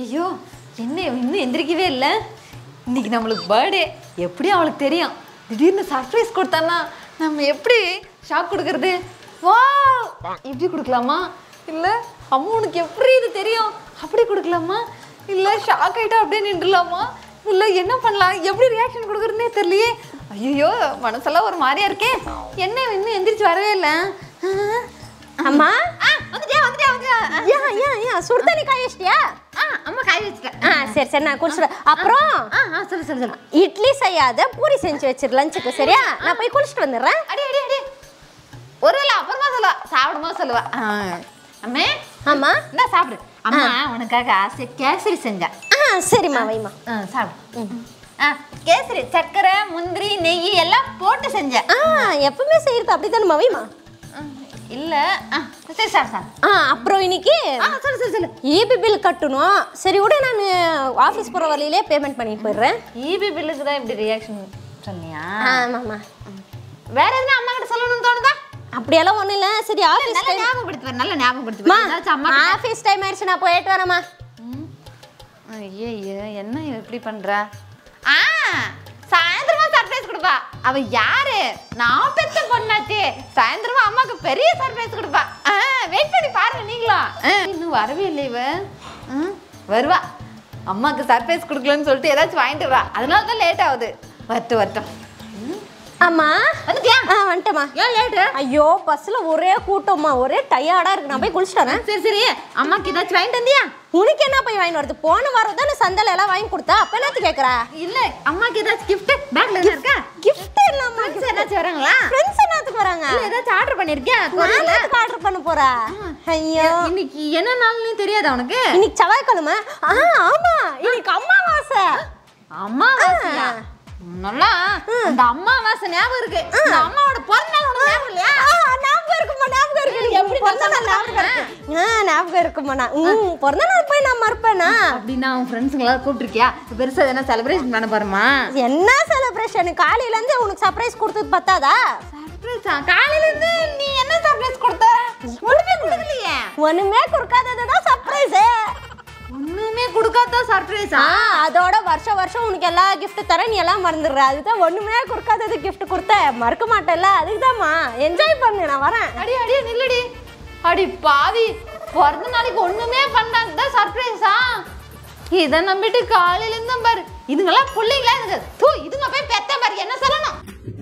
ஐயோ என்ன இன்னும் எந்திரிக்கவே இல்லை இன்னைக்கு நம்மளுக்கு பர்த்டே எப்படி அவளுக்கு தெரியும் திடீர்னு சர்ப்ரைஸ் கொடுத்தானா நம்ம எப்படி ஷாக் கொடுக்கறது வா இப்படி கொடுக்கலாமா இல்லை அம்மா உனக்கு எப்படி இது தெரியும் அப்படி கொடுக்கலாமா இல்லை ஷாக் ஆகிட்டா அப்படியே நின்றுலாமா இல்லை என்ன பண்ணலாம் எப்படி ரியாக்ஷன் கொடுக்குறதுனே தெரியலையே ஐயோ மனசெல்லாம் ஒரு மாதிரியா இருக்கே என்ன இன்னும் எந்திரிச்சு வரவே இல்லை அம்மா ஆ வந்துட்டியா வந்துட்டியா வந்துட்டியா ஏன் ஏன் ஏன் சுடு தண்ணி காய வச்சிட்டியா ஆ அம்மா காய் வச்சுட்டேன் ஆ சரி சரி நான் குளிச்சுட்டு அப்புறம் ஆ ஆ சொல்லு சொல்லு சொல்லு இட்லி செய்யாத பூரி செஞ்சு வச்சிரு லஞ்சுக்கு சரியா நான் போய் குளிச்சுட்டு வந்துடுறேன் அடி அடி அடி ஒருவேளை அப்புறமா சொல்லுவா சாப்பிடும்போது சொல்லுவா ஆ, அம்மே ஆமா இந்தா சாப்பிடு அம்மா உனக்காக ஆசை கேசரி செஞ்சேன் ஆ சரிம்மா வைம்மா ஆ சாப்பிடு ஆ கேசரி சர்க்கரை முந்திரி நெய் எல்லாம் போட்டு செஞ்சேன் ஆ எப்பவுமே செய்யறது அப்படித்தானம்மா வைம்மா இல்ல ஆ சரி சார் சார் ஆ அப்புறம் இன்னைக்கு ஆ சொல்லு சொல்லு சொல்லு ஈபி பில் கட்டணும் சரி விட நான் ஆஃபீஸ் போகிற வழியிலே பேமெண்ட் பண்ணிட்டு போயிடுறேன் ஈபி பில்லுக்கு தான் இப்படி ரியாக்ஷன் சொன்னியா ஆமாம்மா வேற எதுனா அம்மா கிட்ட சொல்லணும்னு தோணுதா அப்படியெல்லாம் ஒன்றும் இல்லை சரி ஆஃபீஸ் நல்ல டைம் ஞாபகப்படுத்து நல்ல ஞாபகப்படுத்து ஏதாச்சும் அம்மா கிட்ட- ஆஃபீஸ் டைம் ஆயிடுச்சு நான் போயிட்டு வரேம்மா ஐயோ என்ன இவ இப்படி பண்றா ஆ சாயந்தரமா சர்ப்ரைஸ் கொடுப்பா அவ யாரு நான் பெத்த பொண்ணாச்சே சாயந்தரமா அம்மாக்கு பெரிய சர்ப்ரைஸ் கொடுப்பா ஆ வெயிட் பண்ணி பாருங்க நீங்களும் ஆ, இன்னும் வரவே இல்லை இவ ஆ, வருவா அம்மாக்கு சர்ப்ரைஸ் கொடுக்கலன்னு சொல்லிட்டு ஏதாச்சும் வாங்கிட்டு வரா அதனால தான் லேட் ஆகுது வரட்டும் வரட்டும் அம்மா வந்துட்டியா ஆ வந்துட்டேம்மா ஏன் லேட்டு ஐயோ பஸ்ஸில் ஒரே கூட்டம்மா ஒரே டயர்டாக இருக்கு நான் போய் குளிச்சுட்டு வரேன் சரி சரி அம்மாக்கு ஏதாச்சும் வாங்கிட்டு வந்தியா உனக்கு என்ன போய் வாங்கிட்டு வரது போன வாரம் தானே சந்தையில எல்லாம் வாங்கி கொடுத்தா அப்ப என்னத்து கேக்குற இல்ல அம்மாக்கு ஏதாச்சும் gift பேக்ல என்ன இருக்கா கிஃப்ட் இல்லாம Friends ஏதாச்சும் வராங்களா ஃப்ரெண்ட்ஸ் என்னத்துக்கு வராங்க இல்ல ஏதாச்சும் ஆர்டர் பண்ணிருக்கியா நான் ஆர்டர் பண்ண போறா ஐயோ இன்னைக்கு என்ன நாள்னு தெரியாதா உனக்கு இன்னைக்கு செவ்வாய்க்கிழமை ஆ ஆமா இன்னைக்கு அம்மாவாசை அம்மாவாசையா நல்லா இந்த அம்மாவாசை ஞாபகம் இருக்கு இந்த அம்மாவோட பிறந்த நாள் உனக்கு ஞாபகம் இல்லையா ஆ, ஞாபகம் இருக்குமா ஞாபகம் இருக்கு எப்படி எப்படி பிறந்த நாள் ஞாபகம் இருக்கு ஆ ஞாபகம் இருக்குமா நான் ம் பிறந்த நாள் போய் நான் மறப்பேனா அப்படின்னா உன் ஃப்ரெண்ட்ஸுங்களாம் கூப்பிட்டுருக்கியா பெருசா எதனா செலிப்ரேஷன் பண்ண போறோமா என்ன செலிப்ரேஷன் காலையில இருந்து உனக்கு சர்ப்ரைஸ் கொடுத்தது பத்தாதா சர்ப்ரைஸா காலையில இருந்து நீ என்ன சர்ப்ரைஸ் கொடுத்த ஒண்ணுமே கொடுக்கலையே ஒண்ணுமே கொடுக்காதது தான் சர்ப்ரைஸ் ஒண்ணுமே கொடுக்காத சர்ப்ரைஸா ஆ அதோட வருஷம் வருஷம் உனக்கு எல்லா gift தரேன் நீ எல்லாம் மறந்துடுற அதுதான் ஒண்ணுமே கொடுக்காதது gift கொடுத்த மறக்க மாட்டேல்ல அதுக்குதாம்மா என்ஜாய் பண்ணு நான் வரேன் அடி அடி நில்லுடி அடி பாவி பிறந்த நாளைக்கு ஒண்ணுமே பண்ணாத சர்ப்ரைஸா இதை நம்பிட்டு காலையில இருந்தா பாரு இதுங்கெல்லாம் பிள்ளைங்களா இதுங்க தூ இதுங்க போய் பெத்த பாரு என்ன சொல்லணும்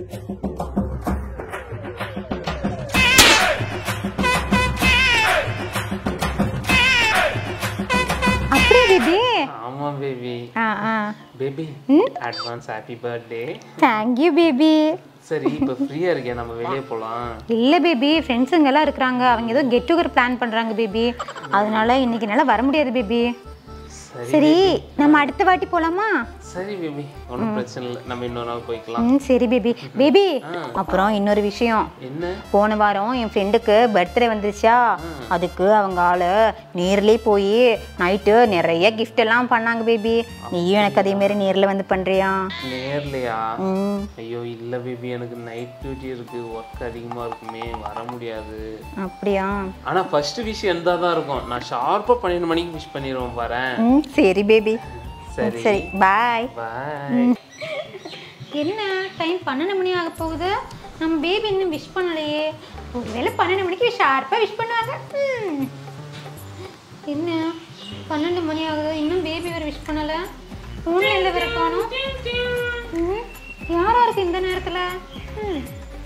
அப்படியே பேபி ஆமா பேபி ஆ ஆ baby advance happy birthday thank you baby சரி இப்போ ஃப்ரீயா இருக்கேன் நம்ம வெளியே போலாம் இல்லை பேபி ஃப்ரெண்ட்ஸுங்க எல்லாம் இருக்கிறாங்க அவங்க ஏதோ கெட் டுகெதர் பிளான் பண்ணுறாங்க பேபி அதனால இன்னைக்கு என்னால் வர முடியாது பேபி சரி சரி நம்ம அடுத்த வாட்டி போகலாமா சரி பேபி ஒன்றும் பிரச்சனை இல்லை நம்ம இன்னொரு நாள் போய்க்கலாம் ம் சரி பேபி பேபி அப்புறம் இன்னொரு விஷயம் என்ன போன வாரம் என் ஃப்ரெண்டுக்கு பர்த்டே வந்துருச்சா அதுக்கு அவங்க ஆளு நேர்லயே போய் நைட்டு நிறைய gift எல்லாம் பண்ணாங்க பேபி நீயும் எனக்கு அதே மாதிரி நேரில் வந்து பண்ணுறியா நேர்லையா ம் ஐயோ இல்ல பேபி எனக்கு நைட் டியூட்டி இருக்கு ஒர்க் அதிகமா இருக்குமே வர முடியாது அப்படியா ஆனா ஃபர்ஸ்ட் விஷயம் எந்தா தான் இருக்கும் நான் ஷார்ப்பா பன்னெண்டு மணிக்கு விஷ் பண்ணிடுவேன் பாரேன் ம் சரி பேபி சரி சரி பாய் பாய் என்ன டைம் பன்னெண்டு மணி ஆக போகுது நம்ம பேபி இன்னும் விஷ் பண்ணலையே ஒருவேளை பன்னெண்டு மணிக்கு ஷார்ப்பாக விஷ் பண்ணுவாங்க ம். என்ன பன்னெண்டு மணி ஆகுது இன்னும் பேபி வேறு விஷ் பண்ணலை ஃபோனில் எந்த வேறு காணும் ம். யாரா இருக்கு இந்த நேரத்தில் ம்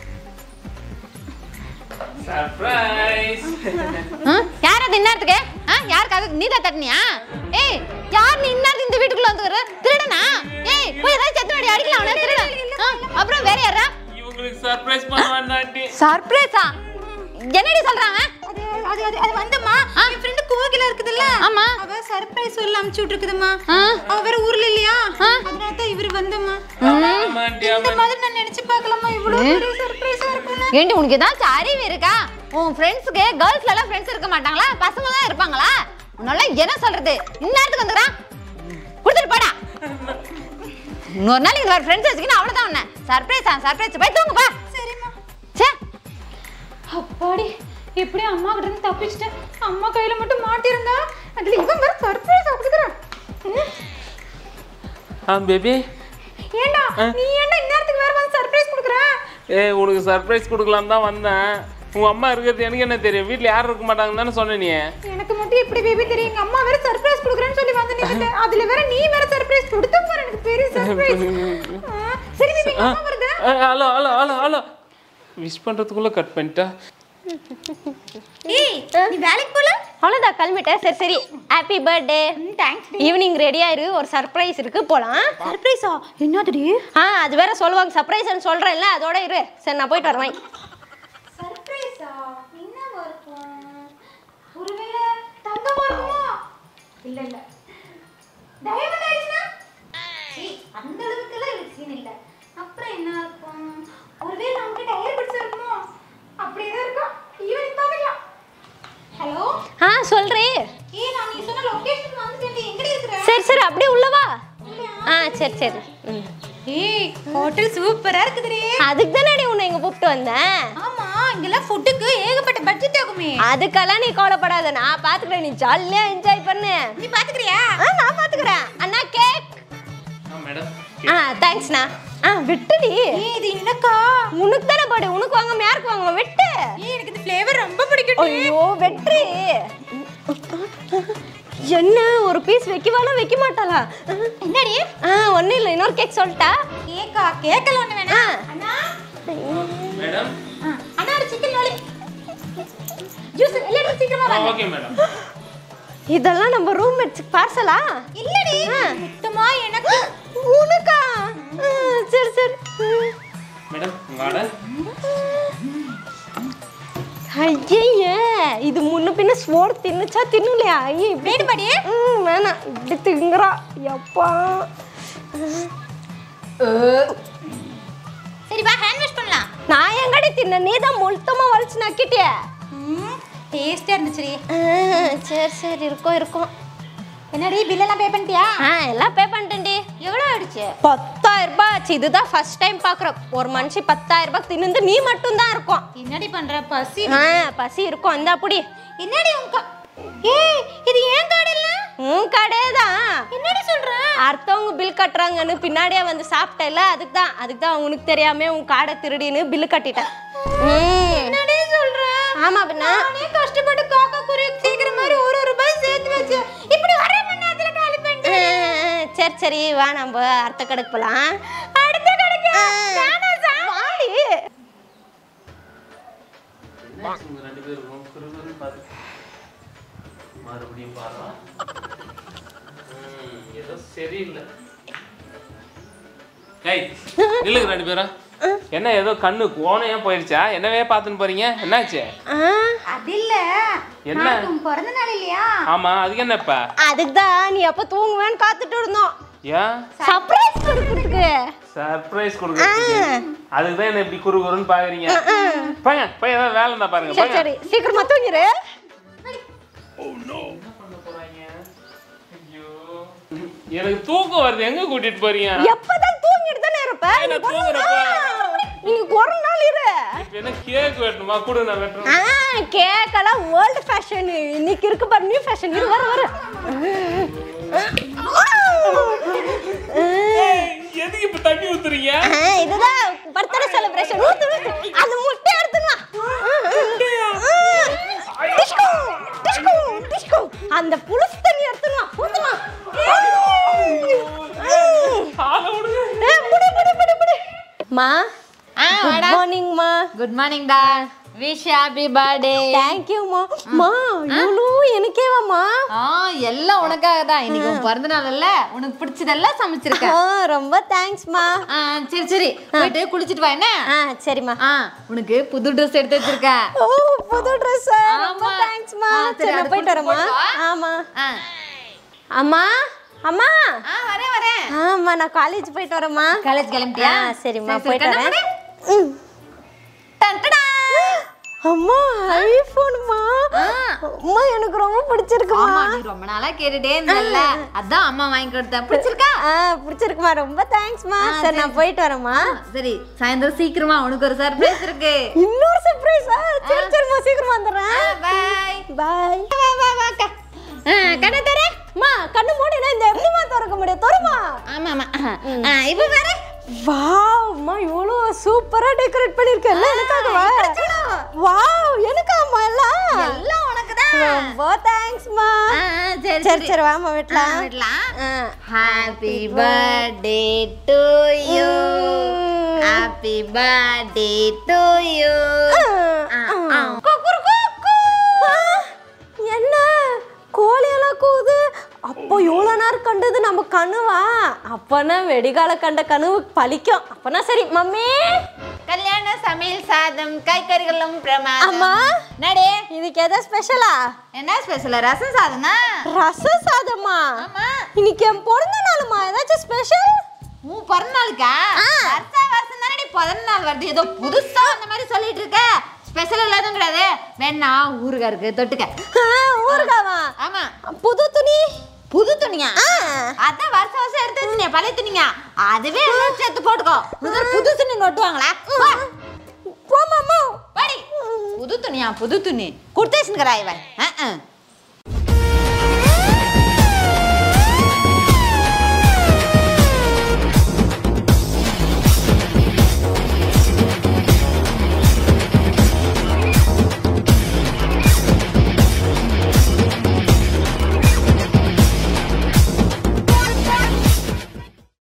சர்ப்ரைஸ் யார் அது இந்நேரத்துக்கு ஆ யாருக்காவது நீ தான் தட்டினியா ஏய் யார் நீ இந்நேரத்துக்கு இந்த வீட்டுக்குள்ள வந்து வர திருடனா ஏய் போய் ஏதாவது செத்து வாடி அடிக்கலாம் அவனை திருடன் ஆ, அப்புறம் வேற யாரா இவங்களுக்கு சர்ப்ரைஸ் பண்ணுவாண்டாண்டி சர்ப்ரைஸா என்னடி சொல்றாங்க அது அது அது அது வந்தும்மா என் ஃப்ரெண்டு கோகிலா இருக்குதுல்ல ஆமா அவ சர்ப்ரைஸ் சொல்ல அமுச்சு விட்டுருக்குதும்மா ஆ. அவ வேற ஊர்ல இல்லையா அதனால தான் இவர் வந்தம்மா ஆமாண்டி இந்த மாதிரி நான் நினைச்சு பார்க்கலாமா இவ்வளவு பெரிய சர்ப்ரைஸா இருக்கும்னு ஏண்டி உனக்கு ஏதாச்சும் அறிவு இருக்கா உன் ஃப்ரெண்ட்ஸுக்கு கேர்ள்ஸ்ல எல்லாம் ஃப்ரெண்ட்ஸ் இருக்க மாட்டாங்களா பசங்க தான் இருப்பாங்களா உன்னால என்ன சொல்றது இந்நேரத்துக்கு வந்துக்கிறான் கொடுத்துட்டு போடா இன்னொரு நாள் இங்க வர ஃப்ரெண்ட்ஸ் வச்சுக்கின்னு அவ்வளவுதான் உன்ன சர்ப்ரைஸ் சர்ப்ரைஸ் போய் தூங்குப்பா சரிம்மா சே அப்பாடி எப்படி அம்மா கிட்ட இருந்து தப்பிச்சிட்டேன் அம்மா கையில மட்டும் மாட்டிருந்தா அதுல இவன் வேற சர்ப்ரைஸ் கொடுக்குறான் ஆ பேபி ஏண்டா நீ என்ன இந்நேரத்துக்கு வேற வந்து சர்ப்ரைஸ் கொடுக்குற ஏ உனக்கு சர்ப்ரைஸ் கொடுக்கலாம் தான் வந்தேன் உங்க அம்மா இருக்கிறது எனக்கு என்ன தெரியும் வீட்டில் யாரும் இருக்க மாட்டாங்கன்னு தானே சொன்ன நீ எனக்கு மட்டும் இப்படி பேபி தெரியும் எங்க அம்மா வேற சர்ப்ரைஸ் கொடுக்குறேன்னு சொல்லி வந்து நின்னுட்டு அதுல வேற நீ வேற சர்ப்ரைஸ் கொடுத்த பாரு எனக்கு பெரிய சர்ப்ரைஸ் சரி பேபி எங்க அம்மா வருது hello hello hello hello wish பண்ணுறதுக்குள்ளே கட் பண்ணிட்டா ஏய் நீ வேலைக்கு போல அவ்வளோதான் கிளம்பிட்டேன் சரி சரி ஹாப்பி பர்த்டே தேங்க்ஸ் ஈவினிங் ரெடியா இரு ஒரு சர்ப்ரைஸ் இருக்கு போலாம் சர்ப்ரைஸா என்னதுடி ஆ அது வேற சொல்லுவாங்க சர்ப்ரைஸ்னு சொல்றேன்ல அதோட இரு சரி நான் போயிட்டு வரேன் சர்ப்ரைஸா என்னவா இருக்கும் ஒருவேளை தங்கமா இருக்குமோ இல்ல இல்ல டைமண்ட் ஆயிடுச்சுனா சீ அந்த அளவுக்குலாம் எனக்கு சீன் இல்ல அப்புறம் என்ன இருக்கும் ஒருவேளை நமக்கு டயர் பிடிச்சு இருக்குமோ அப்படியே தான் இருக்கும் ஈவினிங் பார்க்கலாம் ஹலோ ஆ சொல்றே ஏ நான் நீ சொன்ன லொகேஷன் வந்துட்டேன் எங்கடி இருக்கிற சரி சரி அப்படியே உள்ளவா ஆ சரி சரி ம். ஏய் ஹோட்டல் சூப்பரா இருக்குதுடி அதுக்கு தானே உன்னை இங்க கூப்பிட்டு வந்தேன் ஆமா இங்கெல்லாம் ஃபுட்டுக்கு ஏகப்பட்ட பட்ஜெட் ஆகுமே அதுக்கெல்லாம் நீ கவலைப்படாத நான் பாத்துக்கிறேன் நீ ஜாலியா என்ஜாய் பண்ணு நீ பாத்துக்கறியா ஆ நான் பாத்துக்கிறேன் அண்ணா கேக் ஆ மேடம் ஆ தேங்க்ஸ்ண்ணா ஆ விட்டுடி ஏய் இது என்னக்கா உனக்கு தானே பாடு உனக்கு வாங்க யாருக்கு வாங்க விட்டு ஏய் எனக்கு இந்த ஃப்ளேவர் ரொம்ப பிடிக்கும் ஐயோ வெற்றி என்ன ஒரு பீஸ் வைக்கவாளா வைக்க மாட்டாளா என்னடி ஆ ஒன்றும் இல்லை இன்னொரு கேக் சொல்லிட்டா கேக்கா கேக்கல ஒண்ணு வேணா ஆ. அண்ணா மேடம் ஆ, அண்ணா ஒரு சிக்கன் லாலி ஜூஸ் எல்லாரும் சீக்கிரமா ஆ வாங்க ஓகே மேடம் இதெல்லாம் நம்ம ரூம் மேட்ஸ் பார்சலா இல்லடி மொத்தமா எனக்கு உனக்கா ஆ, சரி சரி மேடம் உங்கள் ஆர்டர் ஐயே இது முன்ன பின்ன சோறு தின்னுச்சா தின்னுலையா ஐயே இப்படி வேணுமாடி ம் வேணாம் இப்படி திங்குறா எப்பா சரி வா ஹேண்ட் வாஷ் பண்ணலாம் நான் எங்கடி தின்ன நீ தான் மொத்தமா வலிச்சு நக்கிட்டிய ம் டேஸ்டா இருந்துச்சுடி சரி சரி இருக்கும் இருக்கும் என்னடி பில் எல்லாம் பே பண்ணிட்டியா ஆ எல்லாம் பே பண்ணிட்டேன்டி எவ்வளவு ஆயிடுச்சு பத்தாயிரம் ரூபாய் ஆச்சு இதுதான் ஃபர்ஸ்ட் டைம் பார்க்குறோம் ஒரு மனுஷன் பத்தாயிரம் ரூபாய் தின்னு நீ மட்டும் தான் இருக்கும் என்னடி பண்ற பசி ஆ பசி இருக்கும் அந்த அப்படி என்னடி உங்க ஏய் இது ஏன் கார்டு இல்ல உன் கடை தான் என்னடி சொல்ற அடுத்தவங்க பில் கட்டுறாங்கன்னு பின்னாடியே வந்து சாப்பிட்டேல அதுக்கு தான் அதுக்கு தான் உனக்கு தெரியாம உன் காடை திருடின்னு பில்லு கட்டிட்டேன் ம். என்னடி சொல்ற ஆமா பின்ன நானே கஷ்டப்பட்டு காக்கா குருவி சீக்கிர மாதிரி ஒரு ஒரு ரூபாய் சேர்த்து வச்சு இப்படி அரை மணி நேரத்துல காலி ஆ, பண்ணிட்டு சரி சரி வா நம்ம அடுத்த கடைக்கு போலாம் அடுத்த கடைக்கு வாடி உங்க ரெண்டு பேருக்கும் குறுகுறுன்னு பாரு மறுபடியும் பாருவா ம், ஏதோ சரியில்லை ஏய் நில்லுங்க ரெண்டு பேரும் என்ன ஏதோ கண்ணு கோணையா போயிடுச்சா என்னவே பார்த்துன்னு போறீங்க என்னாச்சு ஆ, அது இல்ல என்ன? நாளைக்கு உன் பிறந்த நாள் இல்லையா ஆமா அதுக்கு என்ன இப்ப அதுக்கு தான் நீ எப்போ தூங்குவேன்னு காத்துட்டு இருந்தோம் ஏன் சர்ப்ரைஸ் கொடுக்கறதுக்கு சர்ப்ரைஸ் கொடுக்குறதுக்கு அதுக்கு தான் என்ன இப்படி குறு குறுன்னு பாக்குறீங்க பையன் பையன் ஏதாவது வேலை இருந்தா பாருங்க சரி பையன் சரி சீக்கிரமா தூங்கிரு ஐயோ எனக்கு தூக்கம் வருது எங்க கூட்டிட்டு போறீங்க எப்பதான் தூங்கிட்டு தானே இருப்ப நான் தூங்குறப்ப இன்னைக்கு ஒரு நாள் இரு இப்ப என்ன கேக் வெட்டணுமா கூட நான் வெட்டுறேன் ஆ கேக்கெல்லாம் வேர்ல்டு ஃபேஷன் இன்னைக்கு இருக்கு பாரு நியூ ஃபேஷன் இது வர வர எதுக்கு இப்ப தண்ணி ஊத்துறீங்க ஆ, இதுதான் பர்த்டே செலிப்ரேஷன் ஊத்து ஊத்து அந்த முட்டை எடுத்துனா டிஷ்கு டிஷ்கு டிஷ்கு அந்த புளிச்சு தண்ணி எடுத்துனா ஊத்துனா ஆள விடுங்க புடி புடி புடி புடி மா குட் மார்னிங் மா குட் மார்னிங் டா wish happy birthday thank you மா மா இவ்வளோ எனக்கேவாம்மா ஆ எல்லாம் உனக்காக தான் இன்னைக்கு உன் பிறந்த நாள் இல்ல உனக்கு பிடிச்சதெல்லாம் சமைச்சிருக்கேன் ஆ ரொம்ப தேங்க்ஸ்மா ஆ சரி சரி போயிட்டு குளிச்சிட்டு வா என்ன ஆ சரிம்மா ஆ உனக்கு புது ட்ரெஸ் எடுத்து வச்சிருக்கேன் ஓ புது ட்ரெஸ் ரொம்ப ஆமா. தேங்க்ஸ்மா ஆ, சரி, சரி நான் அது போயிட்டு வரேம்மா போட்டு வா. ஆமா ஆ அம்மா அம்மா ஆ வரேன் வரேன் ஆமா நான் காலேஜ் போயிட்டு வரேம்மா காலேஜ் கிளம்பிட்டியா ஆ, சரிம்மா, சரி, சரி, போயிட்டு கண்ணா வரேன். போடு. ம். டன், டடா. அம்மா ஐபோன்மா அம்மா எனக்கு ரொம்ப பிடிச்சிருக்குமா ஆமா நீ ரொம்ப நாளா கேட்டுட்டே இருந்தல்ல அதான் அம்மா வாங்கி கொடுத்தேன் பிடிச்சிருக்கா ஆ பிடிச்சிருக்குமா ரொம்ப தேங்க்ஸ்மா சரி நான் போயிட்டு வரேம்மா சரி சாயந்தரம் சீக்கிரமா உனக்கு ஒரு சர்ப்ரைஸ் இருக்கு இன்னொரு சர்ப்ரைஸா சரி சரிம்மா சீக்கிரமா வந்துடுறேன் பாய் பாய் வா வா வா கடை தரேன் அம்மா கண்ணு மூடினா இந்த எப்படிமா திறக்க முடியும் தருமா ஆ ஆமா ஆமா ஆ, இப்ப பாரு வாவ் அம்மா இவ்வளோ சூப்பரா டெக்கரேட் பண்ணிருக்கல எனக்காகவா வாவ் எனக்காமா எல்லாம் எல்லாம் உனக்கு தான் ரொம்ப தேங்க்ஸ்மா சரி சரி சரி வாமா விட்டலாம் விடலாம் ஆ. Happy birthday to you happy birthday to you என்ன கோழியெல்லாம் கூவுது அப்போ இவ்வளோ நேரம் கண்டது நம்ம கனவா அப்பனா வெடிகால கண்ட கனவு பலிக்கும் அப்பனா சரி மம்மி கல்யாண சமையல் சாதம் காய்கறிகளும் பிரமாதம் அம்மா நடே இதுக்கு எதோ ஸ்பெஷலா என்ன ஸ்பெஷல் ரசம் சாதம்னா ரச சாதமா ஆமா இன்னைக்கு என் பிறந்த நாளுமா ஏதாச்சும் ஸ்பெஷல் உன் பிறந்த நாளுக்கா வருஷம் வருஷம் தானே பிறந்த நாள் வருது ஏதோ புதுசா அந்த மாதிரி சொல்லிட்டு இருக்க ஸ்பெஷல் இல்லாதும் கிடையாது வேணா ஊருகா இருக்கு தொட்டுக்க ஊருகாவா ஆமா புது துணி புது துணியா ஆ. அதான் வருஷம் வருஷம் எடுத்து வச்சுனே பழைய துணிங்க அதுவே எல்லாம் சேர்த்து போட்டுக்கோ முதல்ல புது துணி நொட்டுவாங்களா போ. போமாமா வாடி புது துணியா புது துணி கொடுத்தேச்சுங்கிறா இவன் அஹ், அஹ்.